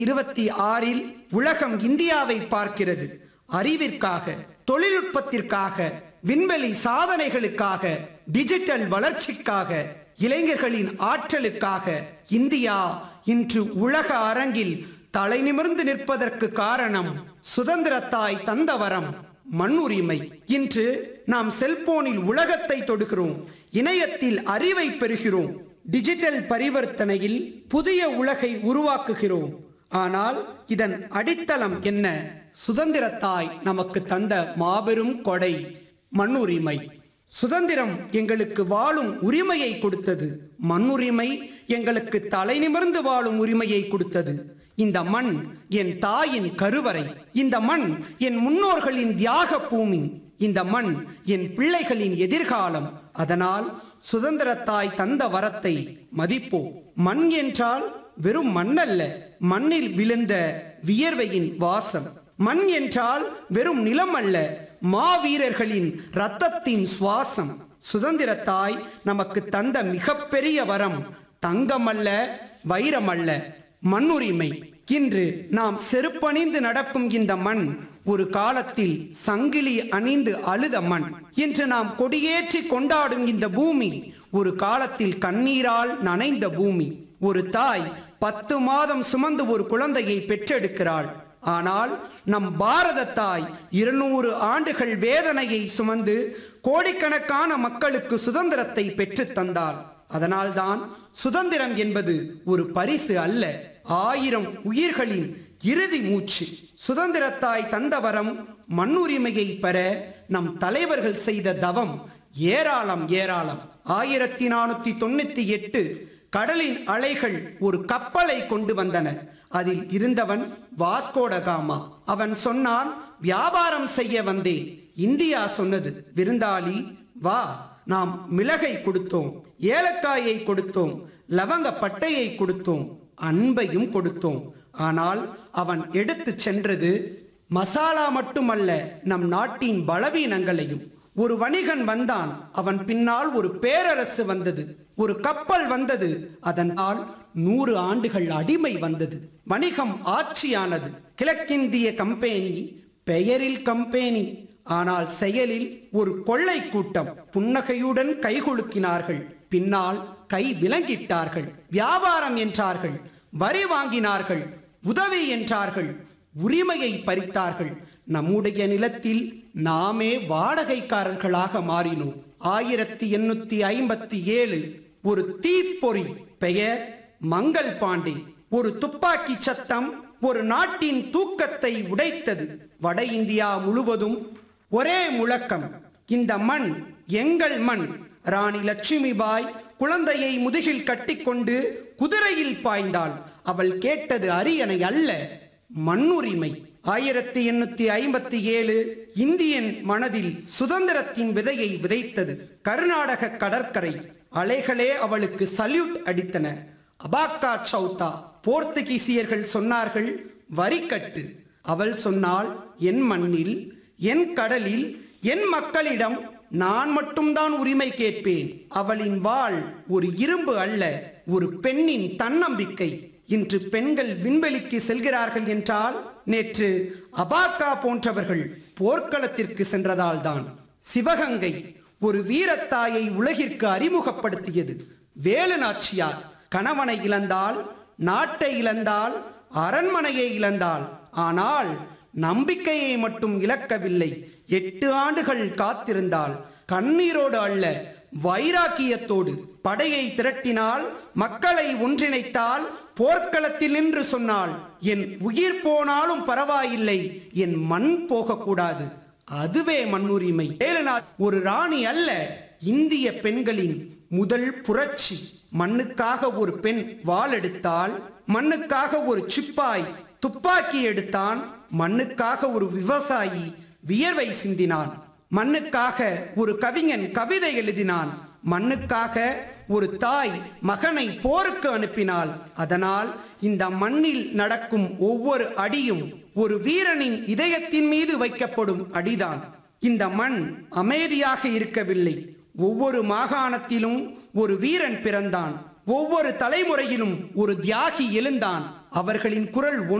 இருபத்தி ஆறில் உலகம் இந்தியாவை பார்க்கிறது அறிவிற்காக தொழில்நுட்பத்திற்காக விண்வெளி சாதனைகளுக்காக டிஜிட்டல் வளர்ச்சிக்காக இளைஞர்களின் ஆற்றலுக்காக இந்தியா இன்று உலக அரங்கில் தலை நிமிர்ந்து நிற்பதற்கு காரணம் சுதந்திரத்தாய் தந்த வரம் மண்ணுரிமை இன்று நாம் செல்போனில் உலகத்தை தொடுகிறோம் இணையத்தில் அறிவை பெறுகிறோம் டிஜிட்டல் பரிவர்த்தனையில் புதிய உலகை உருவாக்குகிறோம் ஆனால் இதன் அடித்தளம் என்ன சுதந்திரத்தாய் நமக்கு தந்த மாபெரும் கொடை மண்ணுரிமை சுதந்திரம் எங்களுக்கு வாழும் உரிமையை கொடுத்தது மண்ணுரிமை எங்களுக்கு தலை நிமிர்ந்து வாழும் உரிமையை கொடுத்தது இந்த மண் என் தாயின் கருவறை இந்த மண் என் முன்னோர்களின் தியாக பூமி இந்த மண் என் பிள்ளைகளின் எதிர்காலம் அதனால் சுதந்திரத்தாய் தந்த வரத்தை மதிப்போ மண் என்றால் வெறும் மண்ணல்ல மண்ணில் விழுந்த வியர்வையின் வாசம் மண் என்றால் வெறும் நிலம் அல்ல மாவீரர்களின் ரத்தத்தின் சுவாசம் சுதந்திரத்தாய் நமக்கு தந்த மிகப்பெரிய வரம் தங்கமல்ல வைரமல்ல மண்ணுரிமை இன்று நாம் செருப்பணிந்து நடக்கும் இந்த மண் ஒரு காலத்தில் சங்கிலி அணிந்து அழுத மண் இன்று நாம் கொடியேற்றி கொண்டாடும் இந்த பூமி ஒரு காலத்தில் கண்ணீரால் நனைந்த பூமி ஒரு தாய் பத்து மாதம் சுமந்து ஒரு குழந்தையை பெற்றெடுக்கிறாள் ஆனால் நம் பாரத தாய் இருநூறு ஆண்டுகள் வேதனையை சுமந்து கோடிக்கணக்கான மக்களுக்கு சுதந்திரத்தை பெற்றுத் தந்தாள் அதனால்தான் சுதந்திரம் என்பது ஒரு பரிசு அல்ல ஆயிரம் உயிர்களின் இறுதி மூச்சு சுதந்திரத்தாய் தந்த வரம் மண்ணுரிமையை பெற நம் தலைவர்கள் செய்த தவம் ஏராளம் ஏராளம் ஆயிரத்தி நானூத்தி தொண்ணூத்தி எட்டு கடலின் அலைகள் ஒரு கப்பலை கொண்டு வந்தன அதில் இருந்தவன் வாஸ்கோடகாமா அவன் சொன்னான் வியாபாரம் செய்ய வந்தேன் இந்தியா சொன்னது விருந்தாளி வா நாம் மிளகை கொடுத்தோம் ஏலக்காயை கொடுத்தோம் லவங்க பட்டையை கொடுத்தோம் அன்பையும் கொடுத்தோம் ஆனால் அவன் எடுத்துச் சென்றது மசாலா மட்டுமல்ல நம் நாட்டின் பலவீனங்களையும் ஒரு வணிகன் வந்தான் அவன் பின்னால் ஒரு பேரரசு வந்தது ஒரு கப்பல் வந்தது அதனால் நூறு ஆண்டுகள் அடிமை வந்தது வணிகம் ஆட்சியானது கிழக்கிந்திய கம்பெனி பெயரில் கம்பெனி ஆனால் செயலில் ஒரு கொள்ளை கூட்டம் புன்னகையுடன் கைகுலுக்கினார்கள் பின்னால் கை விலங்கிட்டார்கள் வியாபாரம் என்றார்கள் வரி வாங்கினார்கள் உதவி என்றார்கள் உரிமையை பறித்தார்கள் நம்முடைய நிலத்தில் நாமே வாடகைக்காரர்களாக மாறினோம் ஆயிரத்தி எண்ணூத்தி ஐம்பத்தி ஏழு ஒரு தீப்பொறி பெயர் மங்கள் பாண்டே ஒரு துப்பாக்கி சத்தம் ஒரு நாட்டின் தூக்கத்தை உடைத்தது வட இந்தியா முழுவதும் ஒரே முழக்கம் இந்த மண் எங்கள் மண் ராணி லட்சுமிபாய் குழந்தையை முதுகில் கட்டிக்கொண்டு குதிரையில் பாய்ந்தாள் அவள் கேட்டது அரியணை அல்ல மண்ணுரிமை ஆயிரத்தி எண்ணூத்தி ஐம்பத்தி ஏழு இந்தியன் மனதில் சுதந்திரத்தின் விதையை விதைத்தது கர்நாடக கடற்கரை அலைகளே அவளுக்கு சல்யூட் அடித்தன அபாக்கா சௌதா போர்த்துகீசியர்கள் சொன்னார்கள் வரிக்கட்டு அவள் சொன்னாள் என் மண்ணில் என் கடலில் என் மக்களிடம் நான் மட்டும்தான் உரிமை கேட்பேன் அவளின் வாள் ஒரு இரும்பு அல்ல ஒரு பெண்ணின் தன்னம்பிக்கை இன்று பெண்கள் விண்வெளிக்கு செல்கிறார்கள் என்றால் நேற்று அபாக்கா போன்றவர்கள் போர்க்களத்திற்கு சென்றதால் தான் சிவகங்கை ஒரு வீரத்தாயை உலகிற்கு அறிமுகப்படுத்தியது வேலு நாச்சியார் கணவனை இழந்தால் நாட்டை இழந்தால் அரண்மனையை இழந்தாள் ஆனால் நம்பிக்கையை மட்டும் இழக்கவில்லை எட்டு ஆண்டுகள் காத்திருந்தாள் கண்ணீரோடு அல்ல வைராக்கியத்தோடு படையை திரட்டினால் மக்களை ஒன்றிணைத்தால் போர்க்களத்தில் நின்று சொன்னாள் என் உயிர் போனாலும் பரவாயில்லை என் மண் போகக்கூடாது அதுவே மண்ணுரிமை வேலுநாத் ஒரு ராணி அல்ல இந்திய பெண்களின் முதல் புரட்சி மண்ணுக்காக ஒரு பெண் வாள் எடுத்தால் மண்ணுக்காக ஒரு சிப்பாய் துப்பாக்கி எடுத்தான் மண்ணுக்காக ஒரு விவசாயி வியர்வை சிந்தினான் மண்ணுக்காக ஒரு கவிஞன் கவிதை எழுதினான் மண்ணுக்காக ஒரு தாய் மகனை போருக்கு அனுப்பினாள் அதனால் இந்த மண்ணில் நடக்கும் ஒவ்வொரு அடியும் ஒரு வீரனின் இதயத்தின் மீது வைக்கப்படும் அடிதான் இந்த மண் அமைதியாக இருக்கவில்லை ஒவ்வொரு மாகாணத்திலும் ஒரு வீரன் பிறந்தான் ஒவ்வொரு தலைமுறையிலும் ஒரு தியாகி எழுந்தான் அவர்களின் குரல்